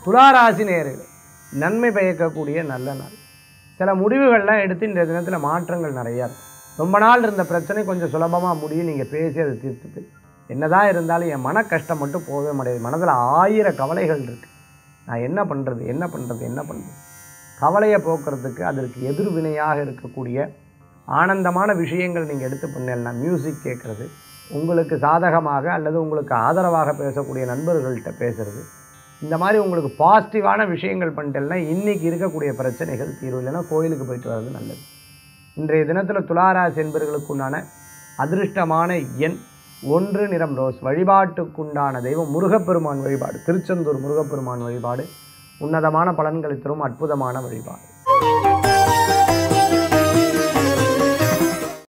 துளாராசி நேர்களே நன்மை பயக்கக்கூடிய நல்ல நாள் சில முடிவுகள்லாம் எடுத்து இந்த தினத்தில் மாற்றங்கள் நிறையா இருக்கும் ரொம்ப நாள் இருந்த பிரச்சனை கொஞ்சம் சுலபமாக முடியும் நீங்கள் பேசி அதை தீர்த்துட்டு என்னதான் இருந்தாலும் என் மன கஷ்டம் மட்டும் போகவே முடியாது மனதில் ஆயிரம் கவலைகள் இருக்குது நான் என்ன பண்ணுறது என்ன பண்ணுறது என்ன பண்ணுறது கவலையை போக்குறதுக்கு அதற்கு எதிர்வினையாக இருக்கக்கூடிய ஆனந்தமான விஷயங்கள் நீங்கள் எடுத்து பண்ணலன்னா மியூசிக் கேட்குறது உங்களுக்கு சாதகமாக அல்லது உங்களுக்கு ஆதரவாக பேசக்கூடிய நண்பர்கள்ட்ட பேசுறது இந்த மாதிரி உங்களுக்கு பாசிட்டிவான விஷயங்கள் பண்ணிட்டேன்னா இன்றைக்கி இருக்கக்கூடிய பிரச்சனைகள் தீர்வு இல்லைன்னா கோயிலுக்கு போயிட்டு வர்றது நல்லது இன்றைய தினத்தில் துளாராசி என்பர்களுக்கு உண்டான அதிர்ஷ்டமான எண் ஒன்று நிறம் ரோஸ் வழிபாட்டுக்குண்டான தெய்வம் முருகப்பெருமான் வழிபாடு திருச்செந்தூர் முருகப்பெருமான் வழிபாடு உன்னதமான பலன்களை தரும் அற்புதமான வழிபாடு